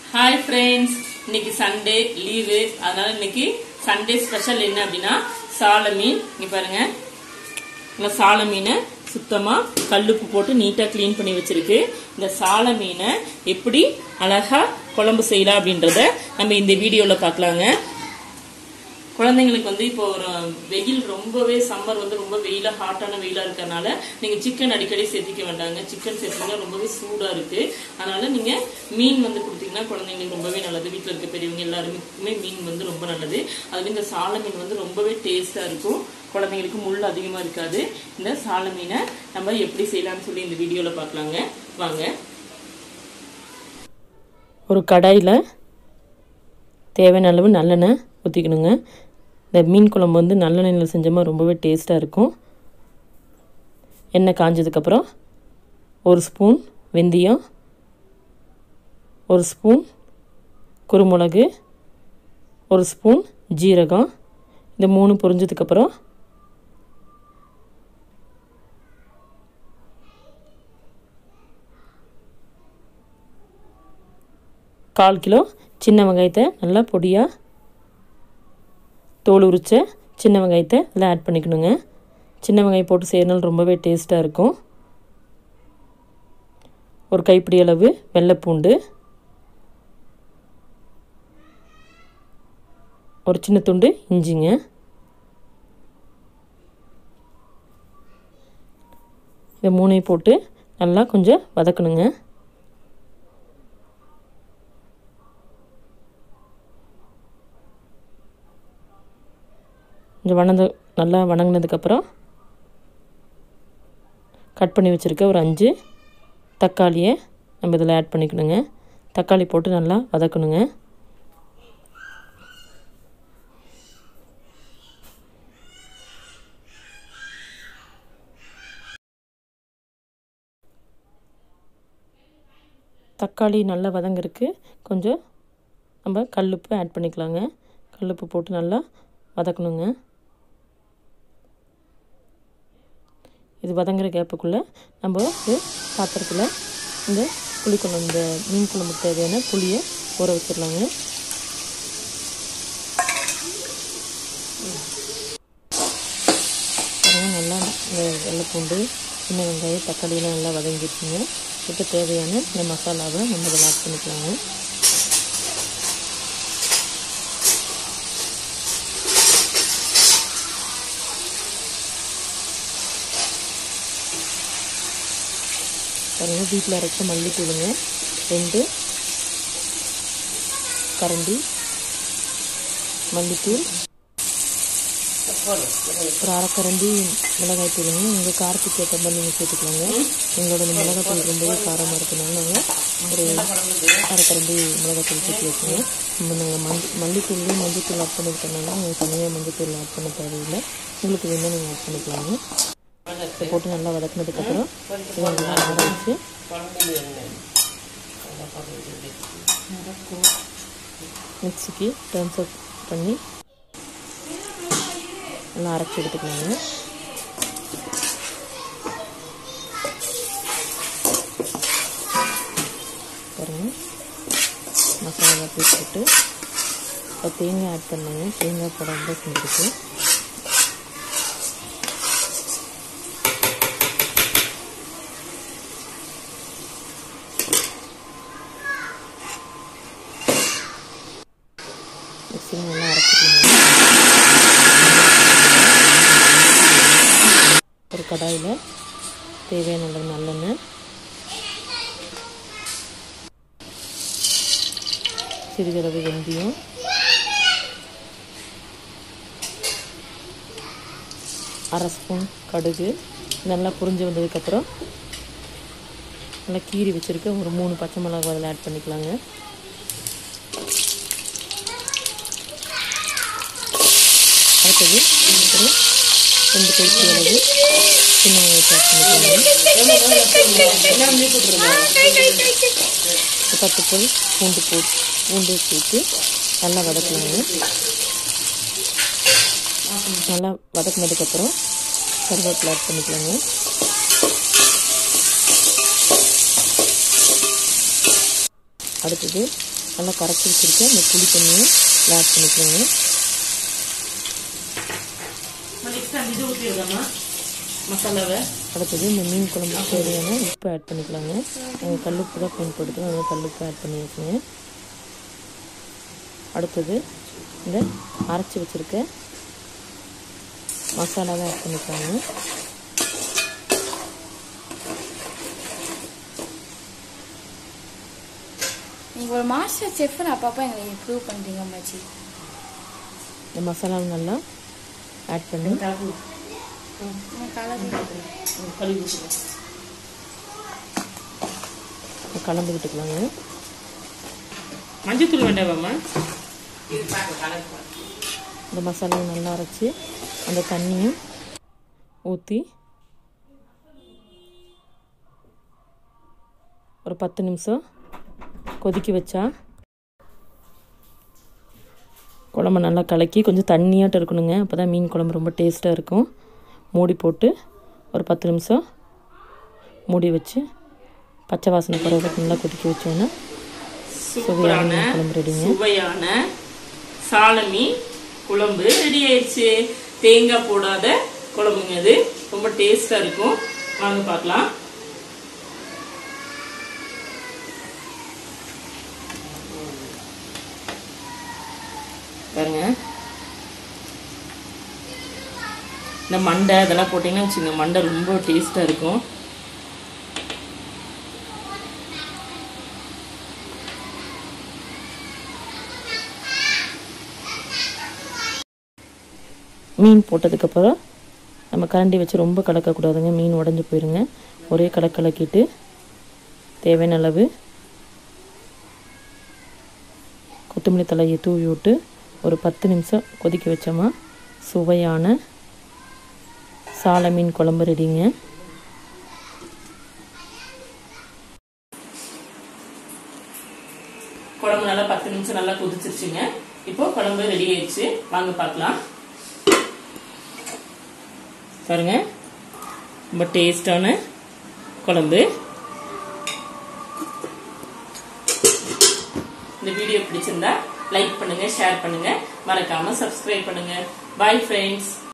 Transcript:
hi friends இன்னைக்கு Sunday leave அதனால இன்னைக்கு சண்டே ஸ்பெஷல் என்ன அப்படின்னா சால மீன் இங்க பாருங்க இந்த சால மீனை சுத்தமா கல்லுப்பு போட்டு நீட்டா க்ளீன் பண்ணி வச்சிருக்கு இந்த சால மீனை எப்படி அழகா குழம்பு செய்யலாம் அப்படின்றத நம்ம இந்த வீடியோல பார்க்கலாங்க குழந்தைங்களுக்கு வந்து இப்போ ஒரு வெயில் ரொம்பவே சம்மர் வந்து ரொம்ப வெயிலா ஹாட்டான வெயிலா இருக்கறனால நீங்க சிக்கன் அடிக்கடி சேர்த்திக்க வேண்டாங்க சிக்கன் சேர்த்தீங்கன்னா ரொம்பவே சூடா இருக்கு அதனால நீங்க மீன் வந்து கொடுத்தீங்கன்னா குழந்தைங்களுக்கு ரொம்பவே நல்லது வீட்டில் இருக்க பெரியவங்க எல்லாருமே மீன் வந்து ரொம்ப நல்லது அதுல இந்த சால மீன் வந்து ரொம்பவே டேஸ்டா இருக்கும் குழந்தைங்களுக்கு முள் அதிகமா இருக்காது இந்த சால மீனை நம்ம எப்படி செய்யலாம்னு சொல்லி இந்த வீடியோல பார்க்கலாங்க வாங்க ஒரு கடாயில் தேவையான அளவு நல்லெண்ணெய் ஊற்றிக்கணுங்க இந்த மீன் குழம்பு வந்து நல்லெண்ணெயில் செஞ்சோமா ரொம்பவே டேஸ்ட்டாக இருக்கும் எண்ணெய் காஞ்சதுக்கப்புறம் ஒரு ஸ்பூன் வெந்தயம் ஒரு ஸ்பூன் குருமிளகு ஒரு ஸ்பூன் ஜீரகம் இந்த மூணு பொரிஞ்சதுக்கப்புறம் கால் கிலோ சின்ன வெங்காயத்தை நல்லா பொடியாக தோல் உரிச்ச சின்ன வெங்காயத்தை அதில் ஆட் பண்ணிக்கணுங்க சின்ன வெங்காயம் போட்டு செய்யறதுனால ரொம்பவே டேஸ்ட்டாக இருக்கும் ஒரு கைப்பிடி அளவு வெள்ளைப்பூண்டு ஒரு சின்ன துண்டு இஞ்சிங்க இதை மூணையும் போட்டு நல்லா கொஞ்சம் வதக்கணுங்க கொஞ்சம் வணந்து நல்லா வணங்கினதுக்கப்புறம் கட் பண்ணி வச்சுருக்க ஒரு அஞ்சு தக்காளியை நம்ம இதில் ஆட் பண்ணிக்கணுங்க தக்காளி போட்டு நல்லா வதக்கணுங்க தக்காளி நல்லா வதங்கிருக்கு கொஞ்சம் நம்ம கல்லுப்பு ஆட் பண்ணிக்கலாங்க கல்லுப்பு போட்டு நல்லா வதக்கணுங்க இது வதங்குற கேப்புக்குள்ளே நம்ம ஒரு பாத்திரத்தில் இந்த புளிக்குழம்பு இந்த மீன் குழம்புக்கு தேவையான புளியை ஊற வச்சிடலாங்க பாருங்கள் நல்லா இந்த வெள்ளைப்பூண்டு சின்ன வெங்காயம் தக்காளியெல்லாம் நல்லா வதங்கிடுச்சுங்க இப்போ தேவையான இந்த மசாலாவை நம்ம இதில் ஆட் பண்ணிக்கலாங்க பாருங்கள் வீட்டில் அரைச்ச மல்லித்தூளுங்க ரெண்டு கரண்டி மல்லித்தூள் ஒரு அரைக்கரண்டி மிளகாய் தூளுங்க உங்கள் காரத்துக்கு ஏற்ற மாதிரி நீங்கள் சேர்த்துக்கலாங்க எங்களோட இந்த மிளகாத்தூள் ரொம்பவே காரமாக இருக்கனால நாங்கள் ஒரு அரைக்கரண்டி மிளகாத்தூள் சேர்த்து வச்சுங்க நம்ம நாங்கள் மண் மல்லித்தூள்லேயும் மஞ்சத்தூள் ஆட் பண்ணியிருக்கனால நீங்கள் தனியாக மஞ்சத்தூள் ஆட் பண்ண தேவையில்லை உங்களுக்கு வேணால் நீங்கள் ஆட் பண்ணிக்கலாங்க இதை போட்டு நல்லா வதக்கினதுக்கப்புறம் இதை நல்லா ஆற வச்சு மிக்சிக்கு ட்ரான்ஸ்ஃபர் பண்ணி நல்லா அரைச்சி எடுத்துக்கலாங்க பாருங்கள் மசாலா போட்டு இப்போ தேங்காய் ஆட் பண்ணாங்க தேங்காய் போடாமல் செஞ்சுருக்கு மிக்சிங் நல்லா அரைச்சிக்கணும் ஒரு கடாயில் தேவையான அளவு நல்லெண்ணெய் சிறிதளவு வெந்தயம் அரை ஸ்பூன் கடுகு நல்லா புரிஞ்சு வந்ததுக்கப்புறம் நல்லா கீரி வச்சுருக்க ஒரு மூணு பச்சை மிளகாய் அதில் ஆட் பண்ணிக்கலாங்க அடுத்தது ஒரு ரெண்டு கைக்கு அளவு சின்ன வெங்காயத்தை ஆட் பண்ணிக்கோங்க பத்து பொல் பூண்டு போட்டு பூண்டு சேர்த்து நல்லா வதக்கலாங்க நல்லா வதக்கினதுக்கப்புறம் கருவேப்பிலை ஆட் பண்ணிக்கலாங்க அடுத்தது நல்லா கரைச்சி வச்சுருக்க இந்த புளி தண்ணியும் ஆட் பண்ணிக்கோங்க நெக்ஸ்ட் அந்த இது ஊற்றிடுறோம்மா மசாலாவை அடுத்தது இந்த மீன் குழம்பு தேவையான உப்பு ஆட் பண்ணிக்கலாங்க நாங்கள் கல்லுப்பு தான் பயன்படுத்துவோம் அதனால் கல்லுப்பு ஆட் பண்ணி வச்சுங்க அடுத்தது இந்த அரைச்சி வச்சுருக்க மசாலாவை ஆட் பண்ணிக்கலாங்க நீங்கள் ஒரு மாஸ்டர் செஃப்னு அப்பப்போ எங்களுக்கு இம்ப்ரூவ் பண்ணுறீங்க அம்மாச்சி இந்த மசாலாவை நல்லா ஆட் பண்ணி தாக்கு கலர் கழுவி ஊற்றுங்க கலந்து விட்டுக்கலாங்க மஞ்சத்தூள் வேண்டாமாம்மா இந்த மசாலாவை நல்லா அரைச்சி அந்த தண்ணியும் ஊற்றி ஒரு பத்து நிமிஷம் கொதிக்க வச்சா குழம்பு நல்லா கலக்கி கொஞ்சம் தண்ணியாட்டம் இருக்கணுங்க அப்போ தான் மீன் குழம்பு ரொம்ப டேஸ்ட்டாக இருக்கும் மூடி போட்டு ஒரு பத்து நிமிஷம் மூடி வச்சு பச்சை வாசனை பருவத்துக்கு நல்லா கொதிக்க வச்சோன்னா சுவையான சூப்பரான மீன் குழம்பு ரெடிங்க சுவையான சாலமி குழம்பு ரெடி ஆயிடுச்சு தேங்காய் போடாத குழம்புங்க இது ரொம்ப டேஸ்டா இருக்கும் வாங்க பார்க்கலாம் பாருங்க இந்த மண்டை இதெல்லாம் போட்டிங்கன்னா வச்சுங்க மண்டை ரொம்ப டேஸ்ட்டாக இருக்கும் மீன் போட்டதுக்கப்புறம் நம்ம கரண்டி வச்சு ரொம்ப கலக்கக்கூடாதுங்க மீன் உடஞ்சி போயிருங்க ஒரே கலக்கு கலக்கிட்டு தேவையான அளவு கொத்தமல்லி தலையை தூவி விட்டு ஒரு பத்து நிமிஷம் கொதிக்க வச்சோமா சுவையான சால மீன் குழம்பு ரெடிங்க குழம்பு நல்லா பத்து நிமிஷம் நல்லா கொதிச்சிருச்சுங்க இப்போ குழம்பு ரெடி ஆயிடுச்சு வாங்க பார்க்கலாம் பாருங்க ரொம்ப டேஸ்டான குழம்பு இந்த வீடியோ பிடிச்சிருந்தா லைக் பண்ணுங்க ஷேர் பண்ணுங்க மறக்காம சப்ஸ்கிரைப் பண்ணுங்க பாய் ஃப்ரெண்ட்ஸ்